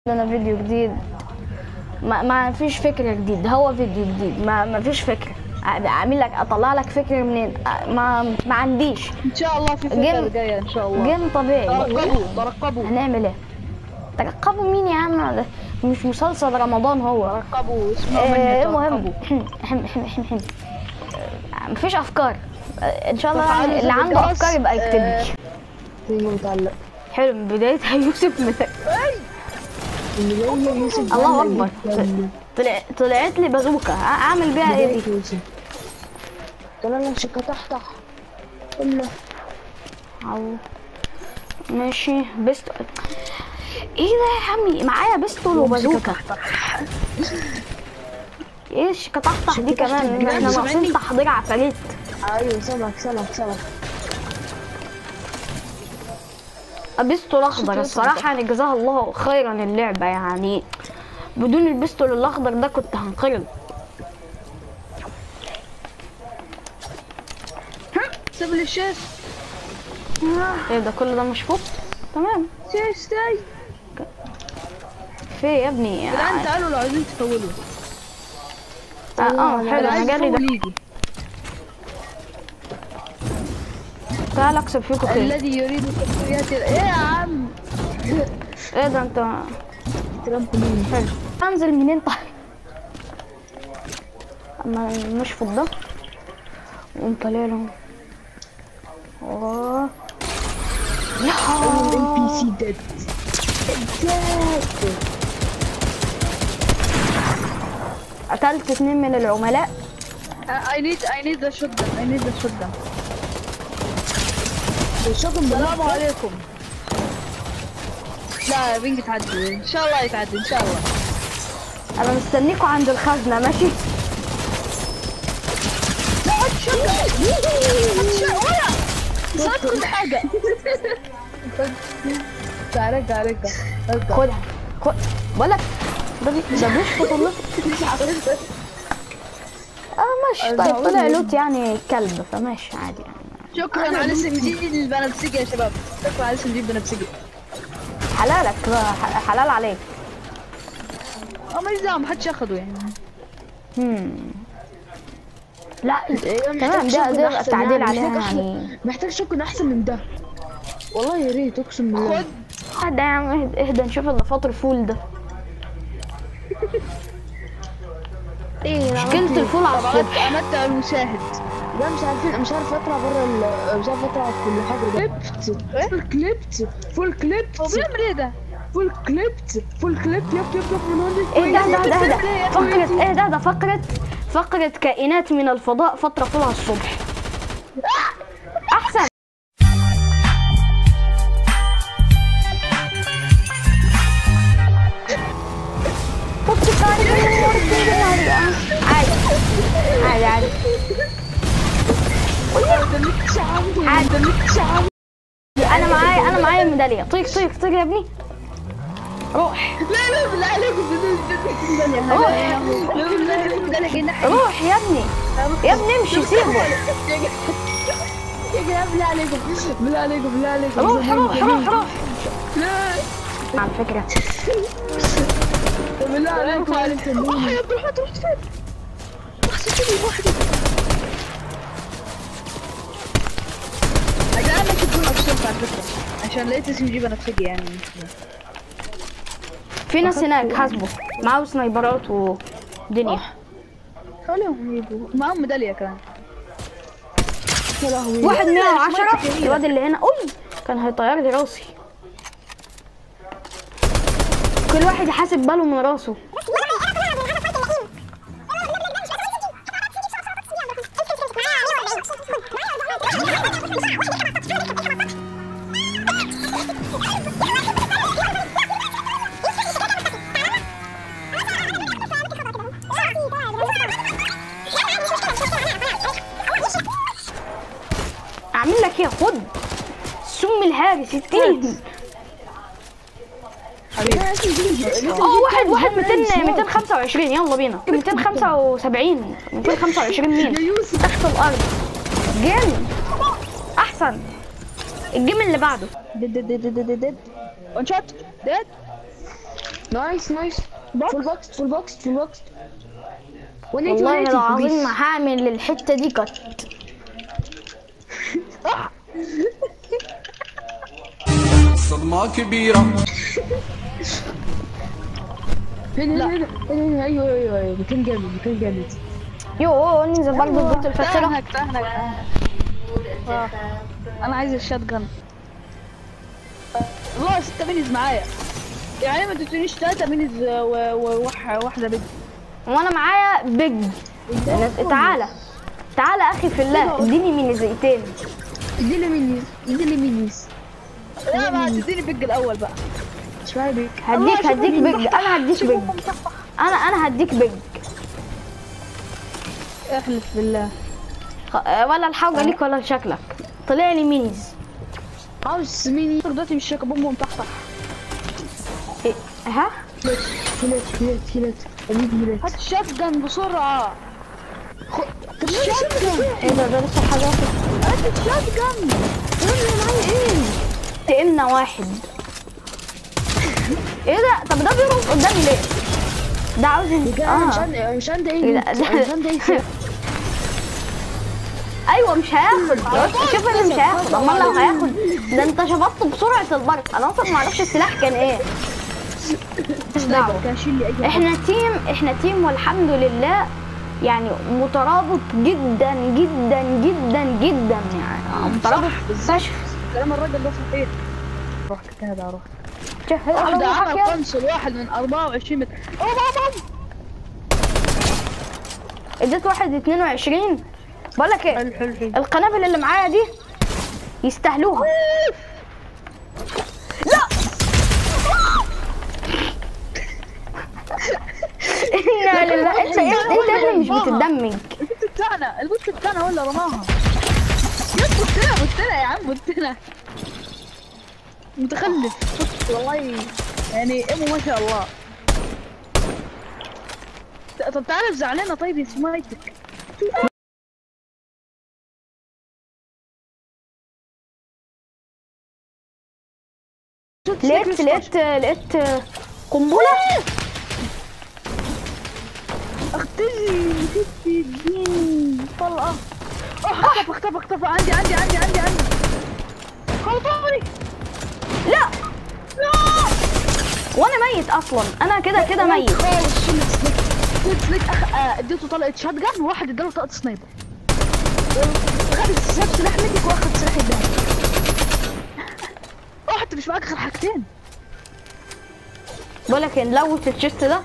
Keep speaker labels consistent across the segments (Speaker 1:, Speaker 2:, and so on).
Speaker 1: انا فيديو جديد ما, ما فيش فكرة جديد هو فيديو جديد ما, ما فيش فكرة اعمل لك اطلع لك فكرة منين ما ما عنديش
Speaker 2: ان شاء الله في
Speaker 1: جيم-
Speaker 2: فكره جايه ان شاء الله
Speaker 1: جيم طبيعي
Speaker 2: ترقبوا ترقبوا
Speaker 1: هنعمل ايه ترقبوا مين يا عم ده مش مسلسل رمضان هو
Speaker 2: ترقبوا اسمعوا
Speaker 1: آه،
Speaker 2: مني
Speaker 1: المهم
Speaker 2: ترقبوا
Speaker 1: حم حم حم حم آه، مفيش افكار آه، ان شاء الله
Speaker 2: تفعلوا
Speaker 1: يعني
Speaker 2: زر
Speaker 1: اللي عنده
Speaker 2: الجرس.
Speaker 1: افكار يبقى يكتب
Speaker 2: آه،
Speaker 1: لي
Speaker 3: تيجي متعلق
Speaker 1: حلو من بدايتها يوسف مت...
Speaker 3: اللي جاي يوسف
Speaker 1: الله
Speaker 3: عمل
Speaker 1: اكبر
Speaker 3: جدا.
Speaker 1: طلع طلعت لي بازوكا أ- اعمل بيها ايه دي
Speaker 3: بداية يوسف طلع لك شكا تحت قلنا
Speaker 1: أو ماشي بيستول ايه ده يا عمي معايا بيستول وبازوكا ايه الشكتحتح دي كمان احنا ناقصين تحضير عفاريت
Speaker 3: ايوه سمك سمك سمك
Speaker 1: بيستول اخضر الصراحه يعني جزاها الله خيرا اللعبه يعني بدون البيستول الاخضر ده كنت هنقرض
Speaker 2: سيب لي الشاش
Speaker 1: ايه ده كل ده مش فوق تمام
Speaker 2: شاش تاي
Speaker 1: في يا ابني
Speaker 2: الان تعالوا لو عايزين تفولوا
Speaker 1: اه, آه حلو
Speaker 2: اللي
Speaker 1: انا
Speaker 2: عايز
Speaker 1: جالي
Speaker 2: يفول
Speaker 1: ده
Speaker 2: يجي
Speaker 1: تعال اكسب فيكم خير
Speaker 2: الذي يريد تسويات ال- ايه يا عم
Speaker 1: ايه ده انت
Speaker 3: ترامبولين
Speaker 1: حلو انزل منين طيب اما مش في الظهر وقوم طالع لهم اوه
Speaker 3: ام بي سي ديد
Speaker 1: قتلت اتنين من العملاء
Speaker 2: I need I need the shotgun I need the shotgun
Speaker 3: الشوكن
Speaker 2: السلام عليكم لا يا بنك تعدي ان شاء الله يتعدي ان شاء الله
Speaker 1: انا مستنيكوا عند الخزنة ماشي
Speaker 2: صارت كل حاجة تعالى تعالى
Speaker 1: خدها خد بقولك ده بي- ده بيشفط والله اه ماشي طيب طلع لوت يعني كلب فماشي عادي يعني
Speaker 2: شكرا على اسم جديد البنفسجي يا شباب شكرا على اسم جديد بنفسجي
Speaker 1: حلالك بقى ح- حلال عليك
Speaker 2: اه ما يلزم محدش اخده يعني
Speaker 1: هم. لا تمام ده ده تعديل عليها يعني
Speaker 3: محتاج شوكن احسن من ده والله يا ريت اقسم بالله
Speaker 2: خد
Speaker 1: اهدى يا عم اهدى, اهدى نشوف اللي الفول ده
Speaker 3: ايه أنا عملت
Speaker 1: مشكلة
Speaker 3: إيه؟
Speaker 1: الفول على
Speaker 2: طبعا
Speaker 1: الصبح
Speaker 2: امتع المشاهد
Speaker 3: لا مش عارفين مش عارف اطلع بره ال... مش عارف اطلع في الحجر ده فول كليبت فول كليبت
Speaker 2: هو بيعمل ايه ده؟
Speaker 3: فول كليبت فول كليب يب يب يب من هون
Speaker 1: ايه ده ده ده ده فقرة ايه ده ده فقرة فقرة كائنات من الفضاء فترة طولها الصبح احسن بص الطارق عادي عادي عادي عادي انا معايا انا معايا الميدالية طيق طيق طيق يا ابني روح
Speaker 2: لا لا بالله عليكم
Speaker 1: روح
Speaker 2: لا بالله عليكم ده لقينا حاجة
Speaker 1: روح يا ابني يا ابني امشي سيبه
Speaker 3: يا جماعه بالله عليكم بالله عليكم بالله عليكم
Speaker 1: روح روح روح روح
Speaker 2: لا
Speaker 1: على فكرة
Speaker 3: بالله عليكم عليكم
Speaker 2: روح يا ابني روح رحت فين؟ حسيتني لوحدي انا انا كنت بقول ابسط على فكرة عشان لقيت اسم جيب نفسجي يعني
Speaker 1: في ناس هناك حاسبه معاه سنايبرات ودنيا
Speaker 2: خليهم يجوا معاهم ميدالية كمان
Speaker 3: يا لهوي
Speaker 1: واحد 110 الواد اللي هنا اوي كان هيطير لي راسي كل واحد يحاسب باله من راسه اعمل لك ايه خد سم الهارس التين اه واحد واحد 200 225 يلا بينا 275 225 مين تحت الارض جيم احسن الجيم اللي بعده
Speaker 3: دد دد دد دد دد
Speaker 2: وان شوت ديد
Speaker 3: نايس نايس فول بوكس فول بوكس فول بوكس
Speaker 1: والله العظيم ما هعمل الحته دي كت
Speaker 4: صدمة كبيرة
Speaker 3: هنا هنا هنا هنا ايوه ايوه ايوه مكان جامد مكان جامد
Speaker 1: يو ننزل برضه البيت الفاخره
Speaker 2: تهنك تهنك آه. انا عايز الشات جن والله ستة مينيز معايا يعني ما تدونيش تلاتة مينيز وواحدة بيج
Speaker 1: وانا معايا بيج تعالى تعالى اخي في الله اديني مينيزيتين
Speaker 3: اديني مينيز اديني مينيز
Speaker 2: لا ما تديني بيج الاول بقى
Speaker 3: اشمعنى بيك
Speaker 1: هديك هديك بيج انا هديك بيج انا انا هديك بيج
Speaker 2: احلف بالله
Speaker 1: خ- ولا الحوجه ليك ولا لشكلك طلع لي مينيز
Speaker 3: عاوز ميني
Speaker 2: دلوقتي مش شاكا بوم مطحطح
Speaker 1: إيه، ها
Speaker 3: هيلات هيلات هيلات اديك هيلات
Speaker 2: هات الشات جن بسرعة
Speaker 3: طب الشات
Speaker 1: ايه ده ده لسه حاجه
Speaker 2: هات الشات جن
Speaker 1: تقمنا واحد ايه ده طب ده بيرقص قدامي ليه ده عاوز ين-
Speaker 3: انا مش
Speaker 1: اه
Speaker 3: عندي مش عندي اي
Speaker 1: إيه
Speaker 3: لوت.
Speaker 1: ده؟
Speaker 3: أنا مش عندي اي سلاح.
Speaker 1: ايوه مش هياخد شوف اللي مش هياخد امال لو هياخد ده انت شفطت بسرعه البرق انا اصلا ما اعرفش السلاح كان ايه مش دعوه
Speaker 2: كان شيل لي اي
Speaker 1: احنا تيم احنا تيم والحمد لله يعني مترابط جدا جدا جدا جدا يعني مترابط فشخ
Speaker 2: كلام الراجل ده صحيح روح كده روح
Speaker 1: جهز على
Speaker 2: واحدة
Speaker 1: روحك
Speaker 2: عمل
Speaker 1: يا
Speaker 2: خمسة الواحد من 24 متر أوه بابا
Speaker 1: اديت واحد 22 بقول لك ايه
Speaker 2: حلو حلو حلو
Speaker 1: القنابل اللي معايا دي يستاهلوها لا انا لله انت انت انت يا ابني مش بتدمج
Speaker 2: البوت بتاعنا البوت بتاعنا هو اللي رماها يا بوتنا بوتنا يا عم بوتنا متخلف بص والله يعني امه ما شاء الله ت- طب تعالى زعلانة طيب يا سمايتك
Speaker 1: لقيت لقيت لقيت قنبله
Speaker 2: اختزي ستي الدين طلقة اه اختفى اختفى اختفى عندي عندي عندي عندي عندي خلطوني
Speaker 1: لا وانا ميت اصلا انا كده كده ميت
Speaker 2: خالص شلت سليك شلت سليك أخ... آه، اديته طلقة شات جن وواحد اداله طلقة سنايبر خد ساب سلاح منك واخد سلاح الدهب اه انت مش معاك غير حاجتين
Speaker 1: بقول لك نلوت الشيست ده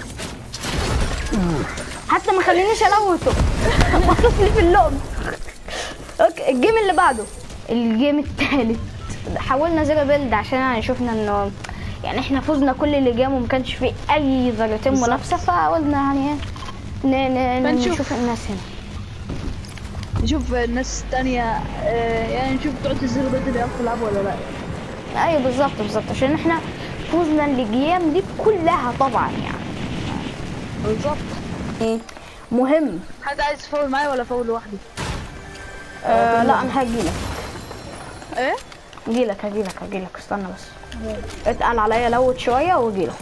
Speaker 1: حتى ما خلينيش الوته بصص لي في اللون اوكي الجيم اللي بعده الجيم الثالث حاولنا زيرو بيلد عشان يعني شفنا انه يعني احنا فزنا كل اللي جام وما كانش فيه اي ذرتين منافسه فقلنا يعني ايه ن- ن-
Speaker 2: فنشوف.
Speaker 1: نشوف الناس هنا
Speaker 2: نشوف الناس التانية آه، يعني نشوف بتوع الزيرو بيت اللي يعرفوا يلعبوا ولا لا
Speaker 1: ايوه بالظبط بالظبط عشان احنا فزنا الجيام دي كلها طبعا يعني
Speaker 2: بالظبط
Speaker 1: مهم
Speaker 2: حد عايز يفول معايا ولا فول لوحدي؟
Speaker 1: آه لا انا هجيلك
Speaker 2: ايه؟
Speaker 1: هجيلك هجيلك هجيلك استنى بس اتقل عليا لوت شويه واجيلك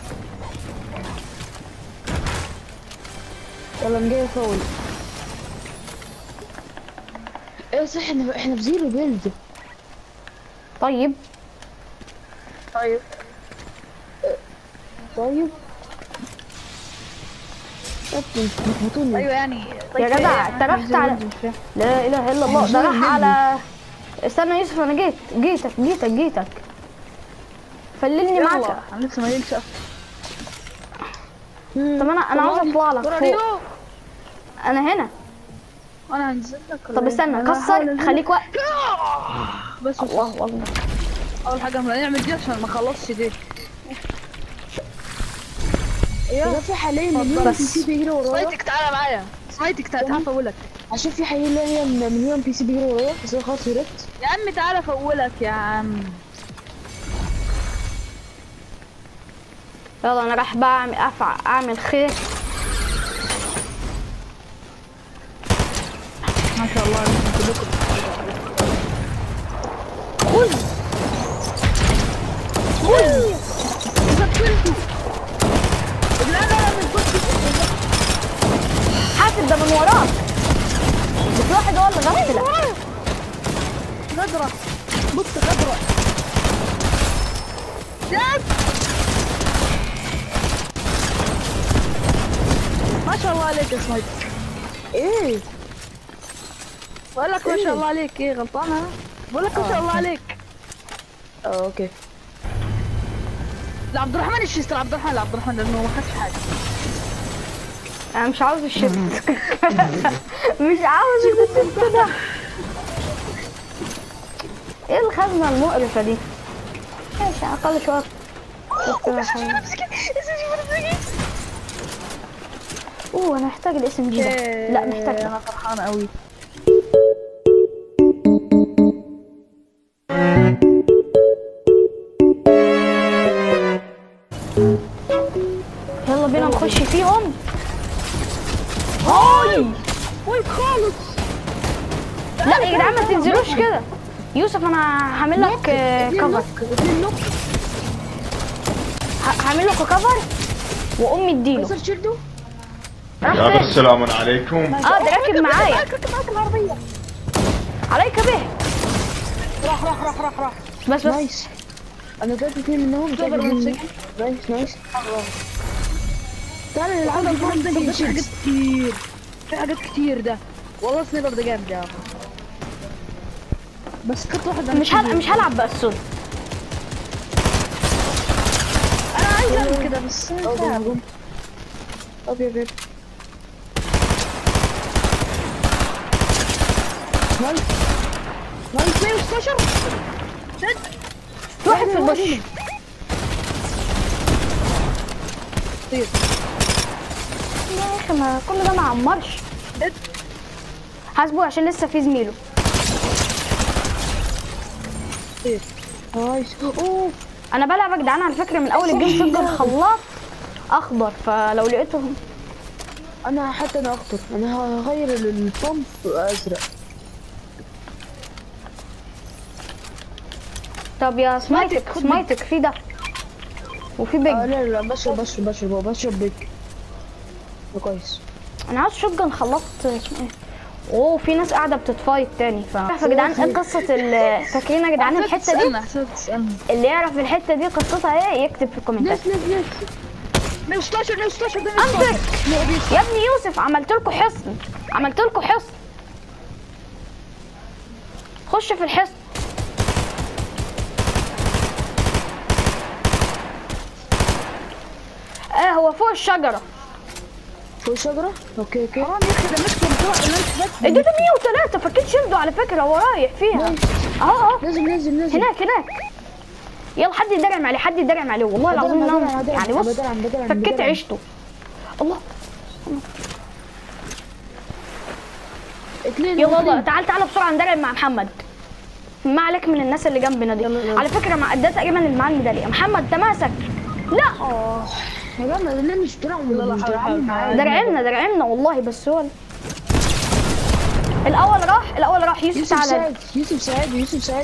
Speaker 3: يلا انا جاي فاول ايه صح احنا احنا في زيرو بيلد
Speaker 1: طيب
Speaker 2: طيب
Speaker 3: طيب طب بتموتوني
Speaker 2: ايوه يعني طيب
Speaker 1: يا جدع
Speaker 2: إيه؟
Speaker 1: انت رحت على لا اله الا الله ده راح على استنى يا يوسف انا جيت جيتك جيتك جيتك فللني
Speaker 2: يلا
Speaker 1: معاك
Speaker 2: انا لسه ما جيتش
Speaker 1: طب انا انا عاوز اطلع لك فوق
Speaker 2: راديو
Speaker 1: انا هنا
Speaker 2: انا هنزل لك ولا
Speaker 1: طب
Speaker 2: إيه؟
Speaker 1: استنى
Speaker 2: أنا هحاول
Speaker 1: كسر
Speaker 2: أنزل
Speaker 1: خليك واقف
Speaker 2: لك. بس بس
Speaker 1: الله اكبر
Speaker 2: اول حاجه نعمل دي عشان ما خلصش دي
Speaker 3: ده في حاليا مليون
Speaker 1: بس.
Speaker 3: بي سي بيجري ورايا
Speaker 2: سمايتك تعالى معايا سمايتك تعالى تعالى فولك
Speaker 3: عشان في حاليا مليون بي سي بيجري ورايا بس انا خلاص هربت
Speaker 2: يا عم تعالى فولك يا عم
Speaker 1: يلا انا راح بعمل افع اعمل خير
Speaker 2: ما شاء الله عليكم كلكم
Speaker 1: خذ خذ
Speaker 2: ذكرتوا ما شاء الله عليك يا سمايك
Speaker 3: ايه
Speaker 2: بقول لك ما شاء الله عليك ايه غلطان انا بقول لك ما شاء الله عليك
Speaker 3: اه اوكي
Speaker 2: لا عبد الرحمن ايش يستر عبد الرحمن لا عبد الرحمن لانه ما خدش حاجه
Speaker 1: انا مش عاوز الشفت مش عاوز الشفت ده ايه الخزنة المقرفة دي ماشي اقل شوية شفت بقى حاجة. اوه انا محتاج الاس جي ده لا محتاج ده
Speaker 2: انا فرحان قوي
Speaker 1: يلا بينا نخش فيهم هاي
Speaker 2: وي خالص
Speaker 1: لا يا جدعان ما تنزلوش كده يوسف انا هعمل لك آه، كفر
Speaker 3: اتنين نوك
Speaker 1: ه- هعمل لك كفر وامي اديله
Speaker 3: كسر شيلده
Speaker 1: راح
Speaker 5: يابا
Speaker 1: فين؟
Speaker 5: السلام عليكم
Speaker 1: اه ده راكب معايا
Speaker 2: ركب معاك العربيه
Speaker 1: عليك به
Speaker 2: راح راح راح راح راح
Speaker 1: بس بس
Speaker 3: نايس انا جبت اتنين منهم
Speaker 2: سوبر
Speaker 3: جايب
Speaker 2: موتوسيكل.
Speaker 3: اتنين. نايس نايس تعال نلعب
Speaker 2: هذا
Speaker 3: الفرن
Speaker 2: الفرن ده في حاجات كتير في حاجات كتير ده والله سنايبر ده جامد يا عم بس كنت واحد
Speaker 1: مش هلعب مش هلعب بأسود
Speaker 2: انا عايز اعمل كده بس
Speaker 3: اه ده هجوم طب يا بيبي نايس
Speaker 2: نايس 116
Speaker 1: في واحد في البوش
Speaker 2: طيب
Speaker 1: يا اخي ما كل ده ما عمرش حاسبه عشان لسه في زميله
Speaker 3: نايس اوه
Speaker 1: انا بلعب يا جدعان على فكره من اول الجيم شوت خلاط اخضر فلو لقيتهم
Speaker 3: انا حتى انا اخطر انا هغير البامب ازرق
Speaker 1: طب يا سمايتك سمايتك في ده وفي
Speaker 3: آه
Speaker 1: بيج
Speaker 3: لا لا بشرب بشرب بشرب بشرب بيك ده كويس
Speaker 1: انا عاوز شوت جن خلاط اسمه ايه اوه في ناس قاعده بتتفايت تاني ف يا جدعان ايه قصه ال- فاكرين يا جدعان الحته دي
Speaker 2: تسألنا حسيت تسألنا
Speaker 1: اللي يعرف الحته دي قصتها ايه يكتب في الكومنتات
Speaker 3: ناس ناس ناس
Speaker 2: 116 116 ده
Speaker 1: انتك يا ابني يوسف عملت لكم حصن عملت لكم حصن خش في الحصن اه هو فوق الشجره
Speaker 3: فوق الشجرة اوكي اوكي
Speaker 2: حرام يا اخي ده مش بتوع الناس بس
Speaker 1: اديته 103 فكيت شيلده على فكره هو رايح فيها اهو اهو
Speaker 3: نازل نازل نازل
Speaker 1: هناك هناك يلا حد يدرعم عليه حد يدرعم عليه والله العظيم
Speaker 3: بدرعم،
Speaker 1: إن أنا-
Speaker 3: بدرعم،
Speaker 1: يعني بص
Speaker 3: بدرعم، بدرعم،
Speaker 1: فكيت
Speaker 3: بدرعم.
Speaker 1: عيشته الله
Speaker 3: اتنين
Speaker 1: يلا
Speaker 3: اتنين.
Speaker 1: يلا تعال تعال بسرعه ندرب مع محمد ما عليك من الناس اللي جنبنا دي
Speaker 3: يلا، يلا.
Speaker 1: على فكره مع ده تقريبا اللي معاه الميداليه محمد تماسك لا
Speaker 3: اه يا جماعة ده مش درعم
Speaker 2: لا،
Speaker 3: مش
Speaker 2: حاول،
Speaker 3: درعم
Speaker 2: حاول.
Speaker 3: معايا
Speaker 1: درعمنا درعمنا والله بس هو الاول راح الاول راح يوسف
Speaker 3: يوسف
Speaker 1: تعالى
Speaker 3: سعد يوسف سعد يوسف سعد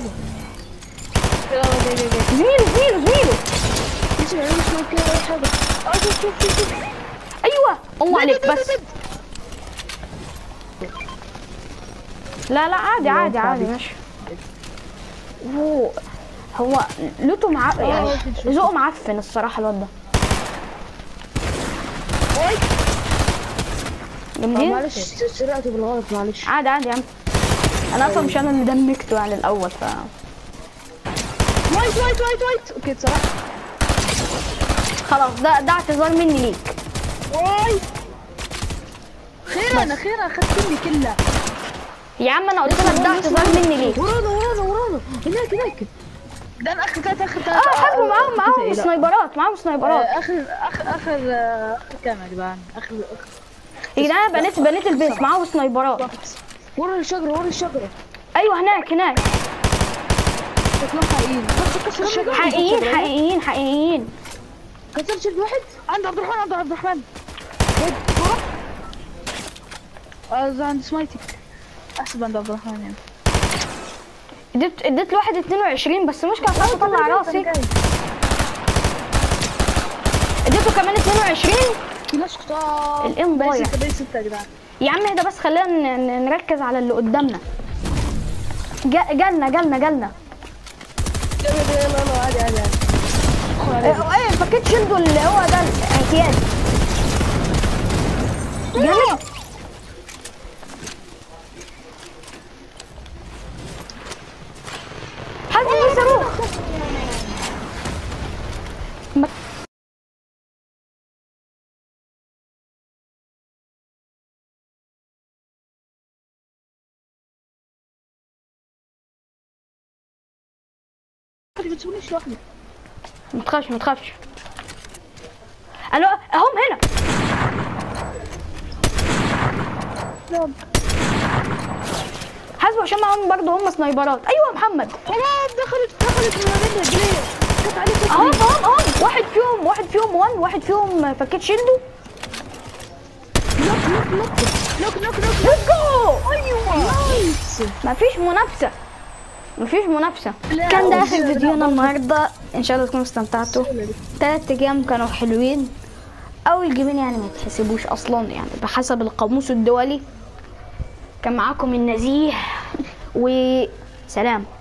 Speaker 1: زميله زميله زميله
Speaker 3: يوسف انا مش فاهم كده اي حاجة اه شوف شوف شوف شوف
Speaker 1: ايوه الله عليك بس لا لا عادي عادي عادي ماشي هو هو لوته مع يعني ذوقه معفن الصراحه الواد ده
Speaker 3: آه،
Speaker 1: جامدين
Speaker 3: معلش سرقته بالغلط معلش
Speaker 1: عادي عادي يا عم انا اصلا مش انا اللي دمكته يعني الاول ف
Speaker 2: وايت وايت وايت وايت اوكي اتسرقت
Speaker 1: خلاص ده ده اعتذار مني ليك
Speaker 2: واي خيرا اخيرا اخذت لي كلها
Speaker 1: يا عم انا قلت لك ده اعتذار مني ليك
Speaker 3: ورانا ورانا ورانا هناك هناك
Speaker 2: ده انا اخر ثلاث اخر
Speaker 1: اه
Speaker 2: ثلاث
Speaker 1: حاسبوا معاهم معاهم
Speaker 2: لا.
Speaker 1: سنايبرات معاهم سنايبرات
Speaker 2: اخر اخر اخر آه، اخر كام يا جدعان اخر اخر
Speaker 1: يا جدعان بنيت بنيت البيت معاهم سنايبرات
Speaker 3: ورا الشجرة ورا الشجرة
Speaker 1: ايوه هناك هناك
Speaker 2: شكلهم حقيقيين بس كسر الشجره
Speaker 1: حقيقيين حقيقيين حقيقيين
Speaker 3: كسرت شد واحد
Speaker 2: عند عبد الرحمن عند عبد الرحمن آه، ده عند سمايتك احسب عند عبد الرحمن يعني
Speaker 1: اديت اديت لواحد 22 بس مش كان عارف اطلع راسي اديته كمان 22
Speaker 2: في ناس قطاع
Speaker 1: الام
Speaker 2: باقي
Speaker 1: ضايع
Speaker 2: ستة باقي ستة يا جدعان
Speaker 1: يا عم اهدى بس خلينا ن- ن- نركز على اللي قدامنا جا- جالنا جالنا جالنا
Speaker 2: يلا يلا يلا عادي عادي عادي
Speaker 1: ايه إيه، فكيت شيلدو اللي هو ده الاعتيادي جامد حد صاروخ ما-
Speaker 2: ما تسوينيش لوحدي
Speaker 1: ما تخافش ما تخافش الو اهم هنا حاسبه عشان معاهم برضه هم سنايبرات ايوه يا محمد
Speaker 2: خلاص دخلت دخلت من بين رجليه جت عليه كتف.
Speaker 1: اهم اهم اهم واحد فيهم واحد فيهم وان واحد فيهم فكيت شيلدو
Speaker 2: نوك نوك نوك نوك نوك نوك
Speaker 1: ليتس جو
Speaker 2: ايوه نايس
Speaker 1: مفيش منافسه مفيش منافسه
Speaker 2: لا،
Speaker 1: كان ده
Speaker 2: لا،
Speaker 1: اخر
Speaker 2: لا،
Speaker 1: فيديونا النهارده ان شاء الله تكونوا استمتعتوا تلات ايام كانوا حلوين اول جيمين يعني ما يتحسبوش اصلا يعني بحسب القاموس الدولي كان معاكم النزيه وسلام